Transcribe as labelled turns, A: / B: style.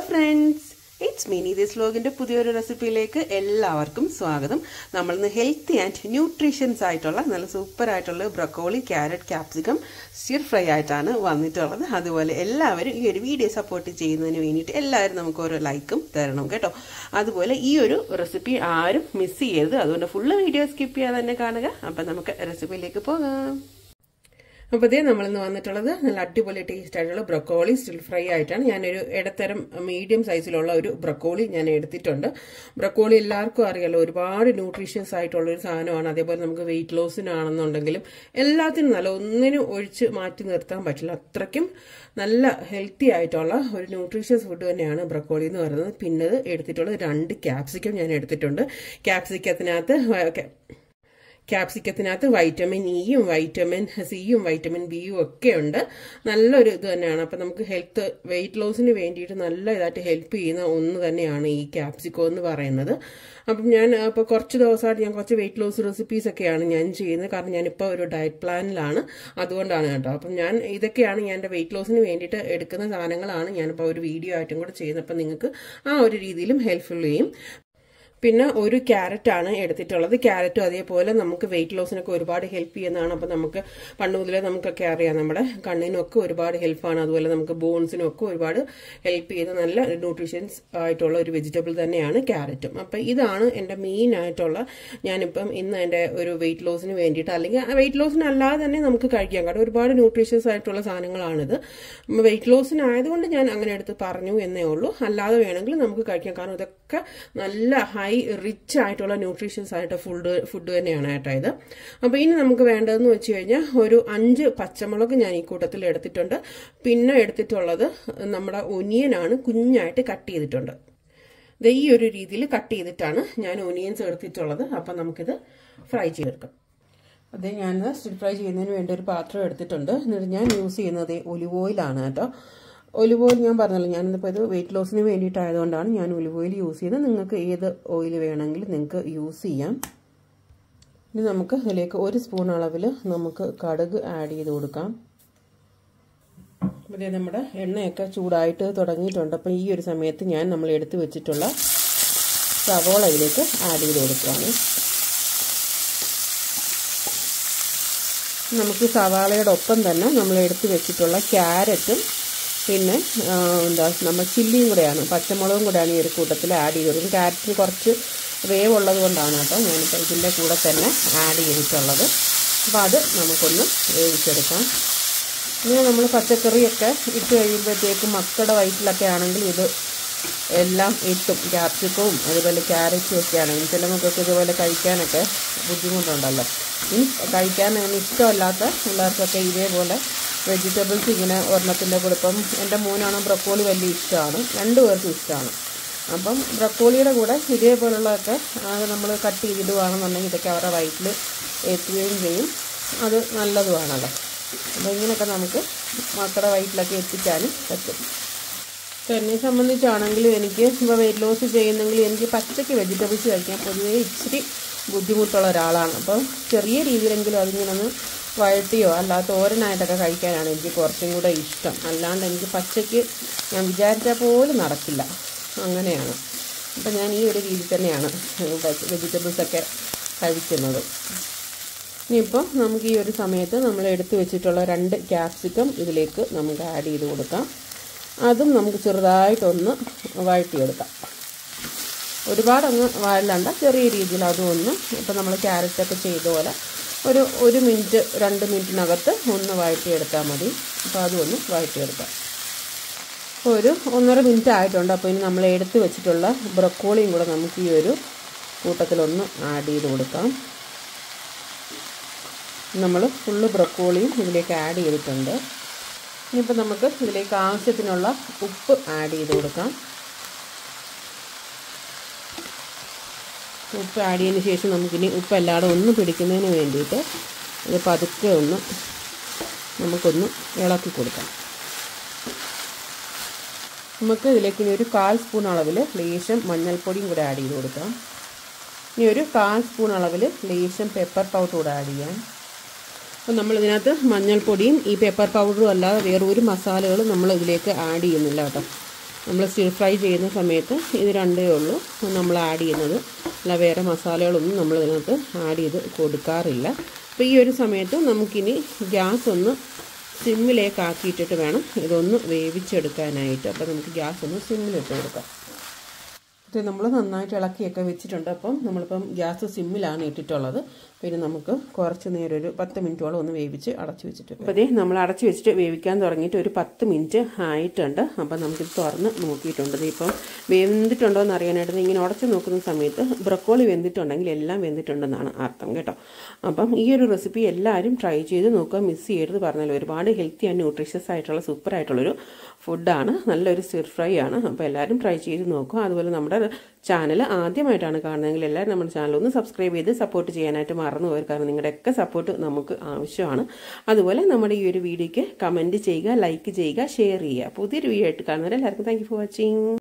A: friends it's Mini this വ്ലോഗിൻ്റെ പുതിയൊരു റെസിപ്പിയിലേക്ക് എല്ലാവർക്കും സ്വാഗതം നമ്മളിന്ന് ഹെൽത്തി ആൻഡ് ന്യൂട്രീഷ്യൻസ് ആയിട്ടുള്ള നല്ല സൂപ്പർ ആയിട്ടുള്ള broccoli carrot capsicum stir fry ആയിട്ടാണ് വന്നിട്ടുള്ളത് അതുപോലെ എല്ലാവരും ഈ ഒരു വീഡിയോ സപ്പോർട്ട് ചെയ്യുന്നതിന് വേണ്ടിയിട്ട് എല്ലാവരും നമുക്ക് ഓരോ ലൈക്കും തരണം കേട്ടോ അതുപോലെ ഈ ഒരു റെസിപ്പി ആരും മിസ് ചെയ്യരുത് അതുകൊണ്ട് ഫുള്ള് വീഡിയോ സ്കിപ്പ് ചെയ്യാതെ തന്നെ കാണുക അപ്പം നമുക്ക് റെസിപ്പിയിലേക്ക് പോകാം അപ്പോൾ ഇതേ നമ്മളിന്ന് വന്നിട്ടുള്ളത് നല്ല അടിപൊളി ടേസ്റ്റ് ആയിട്ടുള്ള ബ്രക്കോളി സ്റ്റിൽ ഫ്രൈ ആയിട്ടാണ് ഞാനൊരു ഇടത്തരം മീഡിയം സൈസിലുള്ള ഒരു ബ്രക്കോളി ഞാൻ എടുത്തിട്ടുണ്ട് ബ്രക്കോളി എല്ലാവർക്കും അറിയാലോ ഒരുപാട് ന്യൂട്രീഷ്യസ് ആയിട്ടുള്ള ഒരു സാധനമാണ് അതേപോലെ നമുക്ക് വെയിറ്റ് ലോസിനാണെന്നുണ്ടെങ്കിലും എല്ലാത്തിനും നല്ല ഒന്നിനും ഒഴിച്ച് മാറ്റി നിർത്താൻ പറ്റില്ല അത്രയ്ക്കും നല്ല ഹെൽത്തി ആയിട്ടുള്ള ഒരു ന്യൂട്രീഷ്യസ് ഫുഡ് തന്നെയാണ് ബ്രക്കോളി എന്ന് പറയുന്നത് പിന്നെ എടുത്തിട്ടുള്ളത് രണ്ട് ക്യാപ്സിക്കം ഞാൻ എടുത്തിട്ടുണ്ട് ക്യാപ്സിക്കത്തിനകത്ത് ക്യാപ്സിക്കത്തിനകത്ത് വൈറ്റമിൻ ഇയും വൈറ്റമിൻ സിയും വൈറ്റമിൻ ബിയും ഒക്കെ ഉണ്ട് നല്ലൊരു ഇത് തന്നെയാണ് അപ്പം നമുക്ക് ഹെൽത്ത് വെയിറ്റ് ലോസിന് വേണ്ടിയിട്ട് നല്ല ഇതായിട്ട് ഹെൽപ്പ് ചെയ്യുന്ന ഒന്ന് തന്നെയാണ് ഈ ക്യാപ്സിക്കോ എന്ന് പറയുന്നത് അപ്പം ഞാൻ ഇപ്പോൾ കുറച്ച് ദിവസമായിട്ട് ഞാൻ കുറച്ച് വെയിറ്റ് ലോസ് റെസിപ്പീസ് ഒക്കെയാണ് ഞാൻ ചെയ്യുന്നത് കാരണം ഞാനിപ്പോൾ ഒരു ഡയറ്റ് പ്ലാനിലാണ് അതുകൊണ്ടാണ് കേട്ടോ അപ്പം ഞാൻ ഇതൊക്കെയാണ് ഞാൻ എൻ്റെ വെയിറ്റ് ലോസിന് വേണ്ടിയിട്ട് എടുക്കുന്ന സാധനങ്ങളാണ് ഞാനിപ്പോൾ ഒരു വീഡിയോ ആയിട്ടും കൂടെ ചെയ്യുന്നത് അപ്പം നിങ്ങൾക്ക് ആ ഒരു രീതിയിലും ഹെൽപ്ഫുൾ ചെയ്യും പിന്നെ ഒരു ക്യാരറ്റ് ആണ് എടുത്തിട്ടുള്ളത് ക്യാരറ്റും അതേപോലെ നമുക്ക് വെയിറ്റ് ലോസിനൊക്കെ ഒരുപാട് ഹെൽപ്പ് ചെയ്യുന്നതാണ് അപ്പോൾ നമുക്ക് പണ്ട് മുതലേ നമുക്കൊക്കെ അറിയാം നമ്മുടെ കണ്ണിനൊക്കെ ഒരുപാട് ഹെൽപ്പാണ് അതുപോലെ നമുക്ക് ബോൺസിനും ഒക്കെ ഒരുപാട് ഹെൽപ്പ് ചെയ്യുന്ന നല്ല ന്യൂട്രീഷ്യൻസ് ആയിട്ടുള്ള ഒരു വെജിറ്റബിൾ തന്നെയാണ് ക്യാരറ്റും അപ്പം ഇതാണ് എൻ്റെ മെയിൻ ആയിട്ടുള്ള ഞാനിപ്പം ഇന്ന് എൻ്റെ ഒരു വെയിറ്റ് ലോസിന് വേണ്ടിയിട്ട് അല്ലെങ്കിൽ വെയിറ്റ് ലോസിന് അല്ലാതെ തന്നെ നമുക്ക് കഴിക്കാം കാരണം ഒരുപാട് ന്യൂട്രീഷ്യസ് ആയിട്ടുള്ള സാധനങ്ങളാണിത് വെയിറ്റ് ലോസിനായതുകൊണ്ട് ഞാൻ അങ്ങനെ എടുത്ത് പറഞ്ഞു എന്നേ ഉള്ളൂ അല്ലാതെ വേണമെങ്കിൽ നമുക്ക് കഴിക്കാം കാരണം ഇതൊക്കെ നല്ല ഹൈ ഹൈ റിച്ച് ആയിട്ടുള്ള ന്യൂട്രീഷ്യൻസ് ആയിട്ട് ഫുഡ് ഫുഡ് തന്നെയാണ് കേട്ടോ ഇത് അപ്പോൾ ഇനി നമുക്ക് വേണ്ടതെന്ന് വെച്ച് കഴിഞ്ഞാൽ ഒരു അഞ്ച് പച്ചമുളക് ഞാൻ ഈ കൂട്ടത്തിൽ എടുത്തിട്ടുണ്ട് പിന്നെ എടുത്തിട്ടുള്ളത് നമ്മുടെ ഒനിയനാണ് കുഞ്ഞായിട്ട് കട്ട് ചെയ്തിട്ടുണ്ട് ഇത് ഈ ഒരു രീതിയിൽ കട്ട് ചെയ്തിട്ടാണ് ഞാൻ ഒനിയൻസ് എടുത്തിട്ടുള്ളത് അപ്പം നമുക്കിത് ഫ്രൈ ചെയ്തെടുക്കാം അത് ഞാൻ സ്റ്റിൽ ഫ്രൈ ചെയ്യുന്നതിന് വേണ്ടി ഒരു പാത്രം എടുത്തിട്ടുണ്ട് എന്നിട്ട് ഞാൻ യൂസ് ചെയ്യുന്നത് ഒലിവ് ഓയിലാണ് കേട്ടോ ഒലിവ് ഓയിൽ ഞാൻ പറഞ്ഞല്ലോ ഞാനിപ്പോൾ ഇത് വെയിറ്റ് ലോസിന് വേണ്ടിയിട്ടായതുകൊണ്ടാണ് ഞാൻ ഒലിവ് ഓയിൽ യൂസ് ചെയ്യുന്നത് നിങ്ങൾക്ക് ഏത് ഓയിൽ വേണമെങ്കിലും നിങ്ങൾക്ക് യൂസ് ചെയ്യാം ഇനി നമുക്ക് ഇതിലേക്ക് ഒരു സ്പൂൺ അളവിൽ നമുക്ക് കടുക് ആഡ് ചെയ്ത് കൊടുക്കാം ഇവിടെ നമ്മുടെ എണ്ണയൊക്കെ ചൂടായിട്ട് തുടങ്ങിയിട്ടുണ്ട് അപ്പം ഈ ഒരു സമയത്ത് ഞാൻ നമ്മൾ എടുത്തു വെച്ചിട്ടുള്ള സവോള ഇതിലേക്ക് ആഡ് ചെയ്ത് കൊടുക്കുകയാണ് നമുക്ക് സവാളയുടെ ഒപ്പം തന്നെ നമ്മൾ എടുത്തു വെച്ചിട്ടുള്ള ക്യാരറ്റും പിന്നെ എന്താ നമ്മൾ ചില്ലിയും കൂടെയാണ് പച്ചമുളകും കൂടെയാണ് ഈ ഒരു കൂട്ടത്തിൽ ആഡ് ചെയ്ത് കൊടുക്കുന്നത് ക്യാരറ്റിന് കുറച്ച് വേവ് ഉള്ളത് കൊണ്ടാണ് കേട്ടോ ഞാനിപ്പോൾ ഇതിൻ്റെ കൂടെ തന്നെ ആഡ് ചെയ്തിട്ടുള്ളത് അപ്പോൾ അത് നമുക്കൊന്ന് വേവിച്ചെടുക്കാം ഇങ്ങനെ നമ്മൾ പച്ചക്കറിയൊക്കെ ഇട്ട് കഴിയുമ്പോഴത്തേക്കും മക്കളുടെ വയറ്റിലൊക്കെ ആണെങ്കിൽ ഇത് എല്ലാം ഇട്ടും ക്യാപ്സിക്കവും അതുപോലെ ക്യാരറ്റും ഒക്കെ ആണെങ്കിൽ ചില മക്കൾക്ക് ഇതുപോലെ കഴിക്കാനൊക്കെ ബുദ്ധിമുട്ടുണ്ടല്ലോ ഇനി കഴിക്കാൻ അങ്ങനെ ഇഷ്ടമല്ലാത്ത പിള്ളേർക്കൊക്കെ ഇതേപോലെ വെജിറ്റബിൾസ് ഇങ്ങനെ ഒരെണ്ണത്തിൻ്റെ കൂടെ ഇപ്പം എൻ്റെ മോനാണ് ബ്രക്കോളി വലിയ ഇഷ്ടമാണ് രണ്ടു പേർക്കും ഇഷ്ടമാണ് അപ്പം ബ്രക്കോളിയുടെ കൂടെ ഇതേപോലുള്ളതൊക്കെ അത് നമ്മൾ കട്ട് ചെയ്തിടുകയാണെന്നുണ്ടെങ്കിൽ ഇതൊക്കെ അവരുടെ വയറ്റിൽ എത്തുകയും ചെയ്യും അത് നല്ലതുമാണല്ലോ അപ്പോൾ ഇങ്ങനെയൊക്കെ നമുക്ക് മക്കളുടെ വയറ്റിലൊക്കെ എത്തിക്കാനും പറ്റും എന്നെ സംബന്ധിച്ചാണെങ്കിൽ എനിക്ക് ഇപ്പോൾ വെയിറ്റ് ലോസ് ചെയ്യുന്നെങ്കിൽ എനിക്ക് പച്ചയ്ക്ക് വെജിറ്റബിൾസ് കഴിക്കാൻ പൊതുവേ ഇച്ചിരി ബുദ്ധിമുട്ടുള്ള ഒരാളാണ് അപ്പോൾ ചെറിയ രീതിയിലെങ്കിലും അതിങ്ങനെ ഒന്ന് വഴട്ടിയോ അല്ല തോരനായിട്ടൊക്കെ കഴിക്കാനാണ് എനിക്ക് കുറച്ചും കൂടെ ഇഷ്ടം അല്ലാണ്ട് എനിക്ക് പച്ചയ്ക്ക് ഞാൻ വിചാരിച്ചാൽ പോലും നടക്കില്ല അങ്ങനെയാണ് അപ്പം ഞാൻ ഈ ഒരു രീതി തന്നെയാണ് വെജിറ്റബിൾസൊക്കെ കഴിക്കുന്നത് ഇനിയിപ്പോൾ നമുക്ക് ഈ ഒരു സമയത്ത് നമ്മൾ എടുത്തു വെച്ചിട്ടുള്ള രണ്ട് ക്യാപ്സിക്കം ഇതിലേക്ക് നമുക്ക് ആഡ് ചെയ്ത് കൊടുക്കാം അതും നമുക്ക് ചെറുതായിട്ടൊന്ന് വഴറ്റിയെടുക്കാം ഒരുപാടങ്ങ് വഴലണ്ട ചെറിയ രീതിയിൽ അതും ഒന്ന് ഇപ്പം നമ്മൾ ക്യാരറ്റൊക്കെ ചെയ്ത പോലെ ഒരു ഒരു മിനിറ്റ് രണ്ട് മിനിറ്റിനകത്ത് ഒന്ന് വഴറ്റിയെടുത്താൽ മതി അപ്പോൾ അതും ഒന്ന് വഴറ്റിയെടുക്കാം അപ്പോൾ ഒരു ഒന്നര മിനിറ്റ് ആയിട്ടുണ്ട് അപ്പോൾ ഇനി നമ്മൾ എടുത്ത് വെച്ചിട്ടുള്ള ബ്രക്കോളിയും കൂടെ നമുക്ക് ഈ ഒരു കൂട്ടത്തിലൊന്ന് ആഡ് ചെയ്ത് കൊടുക്കാം നമ്മൾ ഫുള്ള് ബ്രക്കോളിയും ഇതിലേക്ക് ആഡ് ചെയ്തിട്ടുണ്ട് ഇനിയിപ്പോൾ നമുക്ക് ഇതിലേക്ക് ആവശ്യത്തിനുള്ള ഉപ്പ് ആഡ് ചെയ്ത് കൊടുക്കാം ഉപ്പ് ആഡ് ചെയ്തതിന് ശേഷം നമുക്കിനി ഉപ്പ് എല്ലാവരും ഒന്ന് പിടിക്കുന്നതിന് വേണ്ടിയിട്ട് ഇത് പതുക്കെ ഒന്ന് നമുക്കൊന്ന് ഇളക്കി കൊടുക്കാം നമുക്ക് ഇതിലേക്ക് ഇനി ഒരു കാൽ സ്പൂൺ അളവിൽ ലേശം മഞ്ഞൾപ്പൊടിയും കൂടെ ആഡ് ചെയ്ത് കൊടുക്കാം ഇനി ഒരു കാൽ സ്പൂൺ അളവിൽ ലേശം പെപ്പർ പൗഡർ കൂടെ ആഡ് ചെയ്യാം അപ്പോൾ നമ്മൾ ഇതിനകത്ത് മഞ്ഞൾപ്പൊടിയും ഈ പെപ്പർ പൗഡറും അല്ലാതെ വേറെ ഒരു മസാലകളും നമ്മൾ ഇതിലേക്ക് ആഡ് ചെയ്യുന്നില്ല കേട്ടോ നമ്മൾ സ്റ്റിർ ഫ്രൈ ചെയ്യുന്ന സമയത്ത് ഇത് രണ്ടേ ഉള്ളൂ നമ്മൾ ആഡ് ചെയ്യുന്നത് അല്ല വേറെ മസാലകളൊന്നും നമ്മൾ ഇതിനകത്ത് ആഡ് ചെയ്ത് കൊടുക്കാറില്ല അപ്പോൾ ഈ ഒരു സമയത്ത് നമുക്കിനി ഗ്യാസ് ഒന്ന് സിമ്മിലേക്ക് ആക്കിയിട്ടിട്ട് വേണം ഇതൊന്ന് വേവിച്ചെടുക്കാനായിട്ട് അപ്പോൾ നമുക്ക് ഗ്യാസ് ഒന്ന് സിമ്മിലിട്ട് കൊടുക്കാം ഇത് നമ്മൾ നന്നായിട്ട് ഇളക്കിയൊക്കെ വെച്ചിട്ടുണ്ട് അപ്പം നമ്മളിപ്പം ഗ്യാസ് സിമ്മിലാണ് ഇട്ടിട്ടുള്ളത് പിന്നെ നമുക്ക് കുറച്ച് നേരം ഒരു പത്ത് മിനിറ്റോളം ഒന്ന് വേവിച്ച് അടച്ചു വെച്ചിട്ട് അപ്പോൾ അതേ നമ്മൾ അടച്ചു വെച്ചിട്ട് വേവിക്കാൻ തുടങ്ങിയിട്ട് ഒരു പത്ത് മിനിറ്റ് ആയിട്ടുണ്ട് അപ്പം നമുക്കിത് തുറന്ന് നോക്കിയിട്ടുണ്ട് ഇപ്പം വെന്തിട്ടുണ്ടോ എന്ന് അറിയാനായിട്ട് ഇങ്ങനെ ഉടച്ച് നോക്കുന്ന സമയത്ത് ബ്രക്കോളി വെന്തിട്ടുണ്ടെങ്കിൽ എല്ലാം വെന്തിട്ടുണ്ടെന്നാണ് അർത്ഥം കേട്ടോ അപ്പം ഈ ഒരു റെസിപ്പി എല്ലാവരും ട്രൈ ചെയ്ത് നോക്കുക മിസ് ചെയ്യരുത് പറഞ്ഞാൽ ഒരുപാട് ഹെൽത്തി ആൻഡ് ന്യൂട്രീഷ്യസ് ആയിട്ടുള്ള സൂപ്പർ ആയിട്ടുള്ളൊരു ഫുഡാണ് നല്ലൊരു സ്റ്റിർ ഫ്രൈ ആണ് അപ്പോൾ എല്ലാവരും ട്രൈ ചെയ്ത് നോക്കുക അതുപോലെ നമ്മുടെ ചാനൽ ആദ്യമായിട്ടാണ് കാണുന്നതെങ്കിൽ എല്ലാവരും നമ്മുടെ ചാനൽ ഒന്ന് സബ്സ്ക്രൈബ് ചെയ്ത് സപ്പോർട്ട് ചെയ്യാനായിട്ട് മറന്നു പോയി കാരണം നിങ്ങളുടെയൊക്കെ സപ്പോർട്ട് നമുക്ക് ആവശ്യമാണ് അതുപോലെ നമ്മുടെ ഈ ഒരു വീഡിയോയ്ക്ക് കമൻറ്റ് ചെയ്യുക ലൈക്ക് ചെയ്യുക ഷെയർ ചെയ്യുക പുതിയൊരു വീഡിയോ ആയിട്ട് കാണുന്നവരെ എല്ലാവർക്കും താങ്ക് ഫോർ വാച്ചിങ്